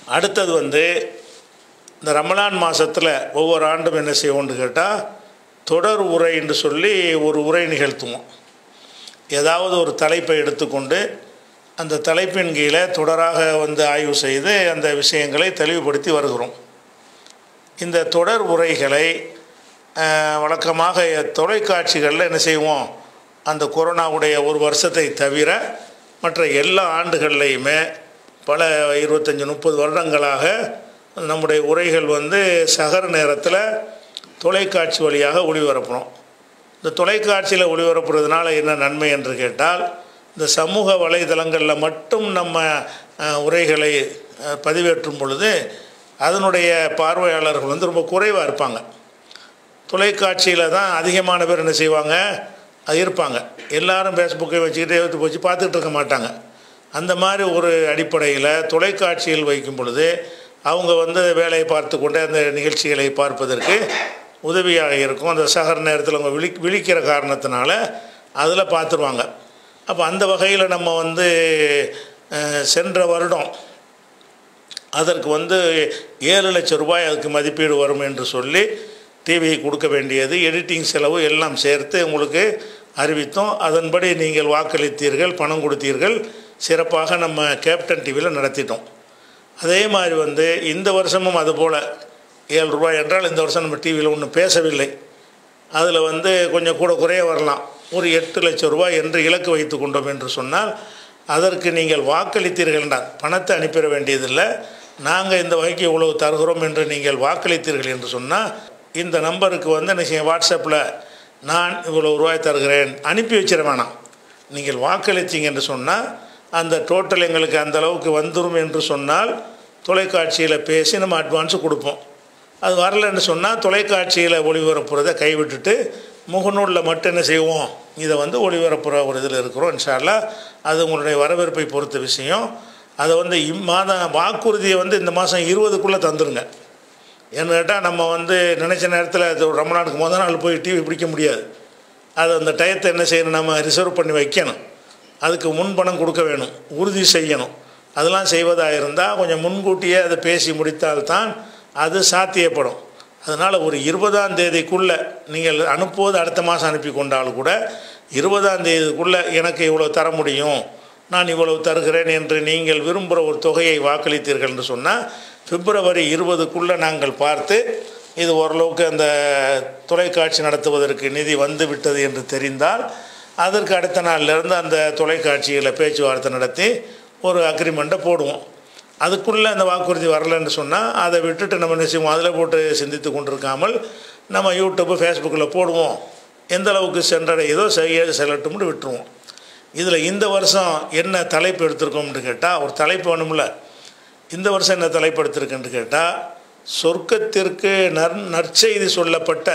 அடுத்தது வந்து இந்த ரமலான் மாதத்தில் ஒவ்வொரு ஆண்டும் என்ன செய்வோம்னு கேட்டால் தொடர் உரை என்று சொல்லி ஒரு உரை நிகழ்த்துவோம் ஏதாவது ஒரு தலைப்பை எடுத்துக்கொண்டு அந்த தலைப்பின் கீழே தொடராக வந்து ஆய்வு செய்து அந்த விஷயங்களை தெளிவுபடுத்தி வருகிறோம் இந்த தொடர் உரைகளை அஹ், வழக்கமாக தொலைக்காட்சிகளில் என்ன செய்வோம் அந்த கொரோனாவுடைய ஒரு வருஷத்தை தவிர மற்ற எல்லா ஆண்டுகள்லையுமே பல இருபத்தஞ்சி முப்பது வருடங்களாக நம்முடைய உரைகள் வந்து சகர நேரத்தில் தொலைக்காட்சி வழியாக ஒளிபரப்புகிறோம் இந்த தொலைக்காட்சியில் ஒளிபரப்புறதுனால என்ன நன்மை என்று கேட்டால் இந்த சமூக வலைதளங்களில் மட்டும் நம்ம அஹ், உரைகளை அஹ், பதிவேற்றும் பொழுது அதனுடைய பார்வையாளர்கள் வந்து ரொம்ப குறைவாக இருப்பாங்க தொலைக்காட்சியில் தான் அதிகமான பேர் என்ன செய்வாங்க அது இருப்பாங்க எல்லாரும் ஃபேஸ்புக்கை வச்சுக்கிட்டே எடுத்து போச்சு பார்த்துக்கிட்டு இருக்க மாட்டாங்க அந்த மாதிரி ஒரு அடிப்படையில் தொலைக்காட்சியில் வைக்கும் பொழுது அவங்க வந்து வேலையை பார்த்து கொண்டே அந்த நிகழ்ச்சிகளை பார்ப்பதற்கு உதவியாக இருக்கும் அந்த சகர நேரத்தில் அவங்க விழி விழிக்கிற காரணத்தினால அதில் பார்த்துருவாங்க அப்போ அந்த வகையில் நம்ம வந்து அஹ், சென்ற வருடம் அதற்கு வந்து ஏழு லட்சம் ரூபாய் அதுக்கு மதிப்பீடு வரும் என்று சொல்லி டிவி கொடுக்க வேண்டியது எடிட்டிங் செலவு எல்லாம் சேர்த்து உங்களுக்கு அறிவித்தோம் அதன்படி நீங்கள் வாக்களித்தீர்கள் பணம் கொடுத்தீர்கள் சிறப்பாக நம்ம கேப்டன் டிவியில் நடத்திட்டோம் அதே மாதிரி வந்து இந்த வருஷமும் அதுபோல் ஏழு ரூபாய் என்றால் இந்த வருஷம் நம்ம டிவியில் ஒன்றும் பேசவில்லை அதில் வந்து கொஞ்சம் கூட குறைய வரலாம் ஒரு எட்டு லட்சம் ரூபாய் என்று இலக்கு வைத்து கொண்டோம் என்று சொன்னால் அதற்கு நீங்கள் வாக்களித்தீர்கள் என்றால் பணத்தை அனுப்பிட வேண்டியதில்லை நாங்கள் இந்த வகைக்கு இவ்வளவு தருகிறோம் என்று நீங்கள் வாக்களித்தீர்கள் என்று சொன்னால் இந்த நம்பருக்கு வந்து நீங்கள் வாட்ஸ்அப்பில் நான் இவ்வளவு ரூபாய் தருகிறேன் அனுப்பி வச்சிட வேணாம் நீங்கள் வாக்களித்தீங்க என்று சொன்னால் அந்த டோட்டல் எங்களுக்கு அந்த அளவுக்கு வந்துடும் என்று சொன்னால் தொலைக்காட்சியில் பேசி நம்ம அட்வான்ஸு கொடுப்போம் அது வரலன்னு சொன்னால் தொலைக்காட்சியில் ஒளிபரப்புறதை கைவிட்டுட்டு முகநூலில் மட்டும் என்ன செய்வோம் இதை வந்து ஒளிபரப்புற ஒரு இதில் இருக்கிறோம் இன்ஷால்லா அது உங்களுடைய வரவேற்பை பொறுத்த விஷயம் அதை வந்து இம்மாதம் வாக்குறுதியை வந்து இந்த மாதம் இருபதுக்குள்ளே தந்துருங்க ஏன்னு கேட்டால் நம்ம வந்து நினச்ச நேரத்தில் அது ரமணானுக்கு முத நாள் போய் டிவி பிடிக்க முடியாது அது அந்த டயத்தை என்ன செய்யணும் நம்ம ரிசர்வ் பண்ணி வைக்கணும் அதுக்கு முன் பணம் கொடுக்க வேணும் உறுதி செய்யணும் அதெல்லாம் செய்வதாக இருந்தால் கொஞ்சம் முன்கூட்டியே அதை பேசி முடித்தால்தான் அது சாத்தியப்படும் அதனால் ஒரு இருபதாம் தேதிக்குள்ளே நீங்கள் அனுப்புவது அடுத்த மாதம் அனுப்பி கொண்டாலும் கூட இருபதாம் தேதிக்குள்ளே எனக்கு இவ்வளோ தர முடியும் நான் இவ்வளவு தருகிறேன் என்று நீங்கள் விரும்புகிற ஒரு தொகையை வாக்களித்தீர்கள் என்று சொன்னால் பிப்ரவரி இருபதுக்குள்ளே நாங்கள் பார்த்து இது ஓரளவுக்கு அந்த தொலைக்காட்சி நடத்துவதற்கு நிதி வந்து விட்டது என்று தெரிந்தால் அதற்கு அடுத்த நாள்லேருந்து அந்த தொலைக்காட்சியில் பேச்சுவார்த்தை நடத்தி ஒரு அக்ரிமெண்ட்டை போடுவோம் அதுக்குள்ளே அந்த வாக்குறுதி வரலைன்னு சொன்னால் அதை விட்டுட்டு நம்ம என்ன செய்வோம் அதில் போட்டு சிந்தித்து கொண்டிருக்காமல் நம்ம யூடியூப்பு ஃபேஸ்புக்கில் போடுவோம் எந்த அளவுக்கு சென்றடையுதோ செய்ய செல்லட்டும்னு விட்டுருவோம் இதில் இந்த வருஷம் என்ன தலைப்பு எடுத்திருக்கோம்னு கேட்டால் ஒரு தலைப்பு வேணும்ல இந்த வருஷம் என்ன தலைப்பு எடுத்திருக்குன்னு கேட்டால் சொர்க்கத்திற்கு நற் நற்செய்தி சொல்லப்பட்ட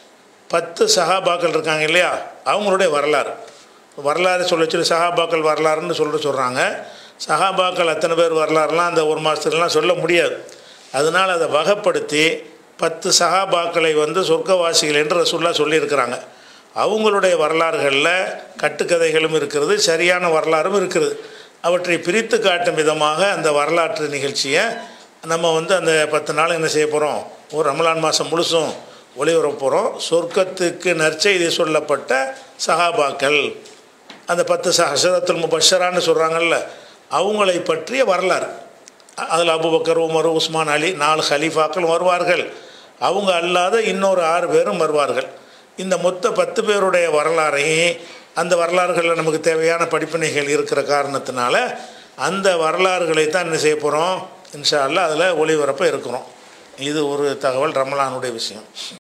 பத்து சகாபாக்கள் இருக்காங்க இல்லையா அவங்களுடைய வரலாறு வரலாறு சொல்ல சொல்லி சகாபாக்கள் வரலாறுன்னு சொல்ல சொல்கிறாங்க சகாபாக்கள் அத்தனை பேர் வரலாறுலாம் அந்த ஒரு மாதத்துலலாம் சொல்ல முடியாது அதனால் அதை வகைப்படுத்தி பத்து சகாபாக்களை வந்து சொர்க்கவாசிகள் என்று ரசுல்லா சொல்லியிருக்கிறாங்க அவங்களுடைய வரலாறுகளில் கட்டுக்கதைகளும் இருக்கிறது சரியான வரலாறும் இருக்கிறது அவற்றை பிரித்து காட்டும் விதமாக அந்த வரலாற்று நிகழ்ச்சியை நம்ம வந்து அந்த பத்து நாள் என்ன செய்ய போகிறோம் ஒரு ரமலான் மாதம் முழுசும் ஒளிபரப்ப போகிறோம் சொர்க்கத்துக்கு நற்செய்தி சொல்லப்பட்ட சகாபாக்கள் அந்த பத்து சஹசரத்துல் முபஷரான்னு சொல்கிறாங்கல்ல அவங்களை பற்றிய வரலாறு அதில் அபுபக்கர் உமர் உஸ்மான் அலி நாலு ஹலீஃபாக்கள் வருவார்கள் அவங்க அல்லாத இன்னொரு ஆறு பேரும் வருவார்கள் இந்த மொத்த பத்து பேருடைய வரலாறையும் அந்த வரலாறுகளில் நமக்கு தேவையான படிப்பினைகள் இருக்கிற காரணத்தினால அந்த வரலாறுகளை தான் என்ன செய்ய போகிறோம் இன்ஷா அல்லாஹ் அதில் ஒளிபரப்ப இருக்கிறோம் இது ஒரு தகவல் ரமலானுடைய விஷயம்